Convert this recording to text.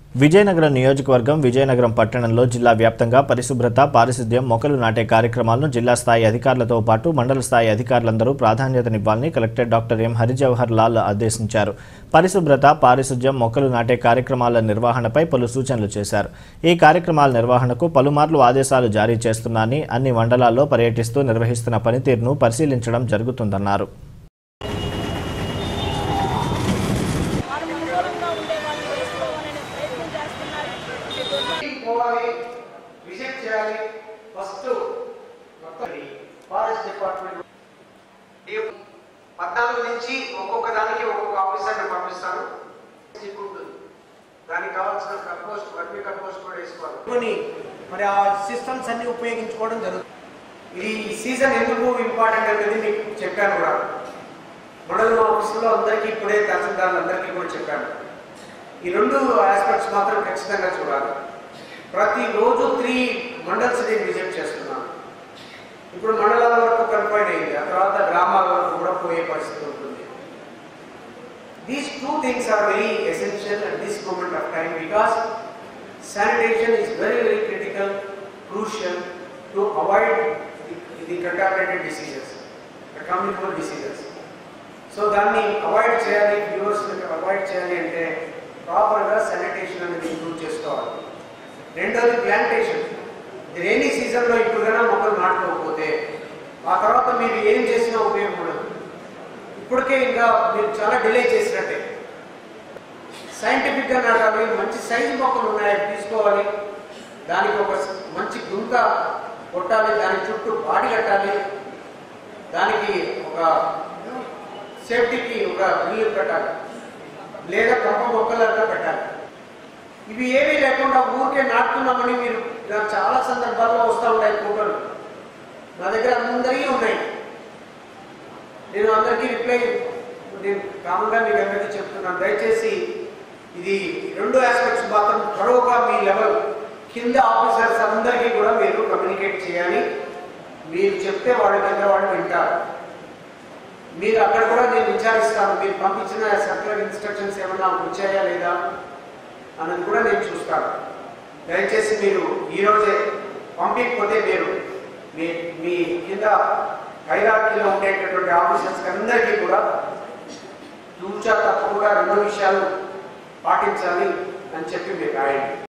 విజయనగరం నియోజకవర్గం విజయనగరం పట్టణంలో జిల్లా వ్యాప్తంగా పరిశుభ్రత పారిశుద్ధ్యం మొక్కలు నాటే కార్యక్రమాలను జిల్లా స్థాయి అధికారులతో పాటు మండల స్థాయి అధికారులందరూ ప్రాధాన్యతనివ్వాలని collector doctor M Harijawahar Lal ఆదేశించారు పరిశుభ్రత పారిశుద్ధ్యం మొక్కలు నాటే కార్యక్రమాల నిర్వహణపై పలు సూచనలు చేశారు ఈ కార్యక్రమాల నిర్వహణకు పలుమార్లు ఆదేశాలు జారీ చేస్తున్నారని అన్ని మండలాల్లో పర్యటిస్తూ నిర్వహిస్తున్న పనితీరును పరిశీలించడం జరుగుతుందన్నారు వారు అనుకూలంగా ఉండే వాళ్ళు వేసుకోవాలనే ప్రయత్నం చేస్తున్నారు ఇది దుర్మ- పోవాలి విజిట్ చేయాలి ఫస్ట్ మొత్తం ఫారెస్ట్ డిపార్ట్మెంట్ ఈ పద్నాలుగు నుంచి ఒక్కొక్క దానికి ఒక్కొక్క ఆఫీసర్ని పంపిస్తారు మీకు ఉంటుంది. దానికి కావాల్సిన కంపోస్ట్ వర్మి కంపోస్ట్ కూడా వేసుకోవాలి కొన్ని మరి ఆ సిస్టమ్స్ అన్ని ఉపయోగించుకోవడం జరుగుతుంది ఇది ఈ సీజన్ ఎందుకు ఇంపార్టెంట్ అనేది మీకు చెప్పాను కూడా మండలం ఆఫీసులో అందరికీ ఇప్పుడే తహసీల్దార్లందరికీ కూడా చెప్పాను ఈ రెండు ఆస్పెక్ట్స్ మాత్రం ఖచ్చితంగా చూడాలి ప్రతిరోజు త్రీ మండల్స్ నేను విజిట్ చేస్తున్నాను ఇప్పుడు మండలాల వరకు కన్ఫైన్ అయింది ఆ తర్వాత గ్రామాల వరకు కూడా పోయే పరిస్థితి ఉంటుంది these two things are very essential at this moment of time because sanitation is very very critical crucial to avoid the contaminated diseases communicable diseases so దాన్ని అవాయిడ్ చేయాలి వ్యూవర్స్ అవాయిడ్ చేయాలి అంటే ప్రాపర్గా శానిటేషన్ అనేది ఇంప్రూవ్ చేసుకోవాలి రెండోది plantation rainy సీజన్లో ఇప్పుడు కన్నా మొక్కలు నాటుకోకపోతే ఆ తర్వాత మీరు ఏం చేసినా ఉపయోగం ఉండదు ఇప్పటికే ఇంకా మీరు చాలా డిలే చేసినట్టే సైంటిఫిక్గా నాటాలి మంచి సైజు మొక్కలు ఉన్నాయి అవి తీసుకోవాలి దానికి ఒక మంచి గుంత కొట్టాలి దాని చుట్టూ బాడి కట్టాలి దానికి ఒక సేఫ్టీకి ఒక బిల్లు పెట్టాలి లేదా కంప మొక్కలంతా పెట్టాలి ఇవి ఏమీ లేకుండా ఊరికే నాటుతున్నామని మీరు నాకు చాలా సందర్భాల్లో వస్తూ ఉన్నాయి ఫోటోలు నా దగ్గర అందరికీ ఉన్నాయి నేను అందరికీ రిప్లై నేను కామన్గా మీకు అందరికీ చెప్తున్నాను దయచేసి ఇది రెండు ఆస్పెక్ట్స్ మాత్రం త్వరగా మీ లెవెల్ కింద ఆఫీసర్స్ అందరికీ కూడా మీరు కమ్యూనికేట్ చేయాలి మీరు చెప్తే వాళ్ళ కింద వాళ్ళు వింటారు మీరు అక్కడ కూడా నేను విచారిస్తాను మీరు పంపించిన సర్కులర్ ఇన్స్ట్రక్షన్స్ ఏమన్నా వచ్చాయా లేదా అన్నది కూడా నేను చూస్తాను దయచేసి మీరు ఈరోజే పంపించకపోతే మీరు మీ మీ కింద హైరార్కీలో ఉండేటటువంటి ఆఫీసర్స్ అందరికీ కూడా తూచా తప్పకుండా రెండు విషయాలు పాటించాలి అని చెప్పి మీరు రాయండి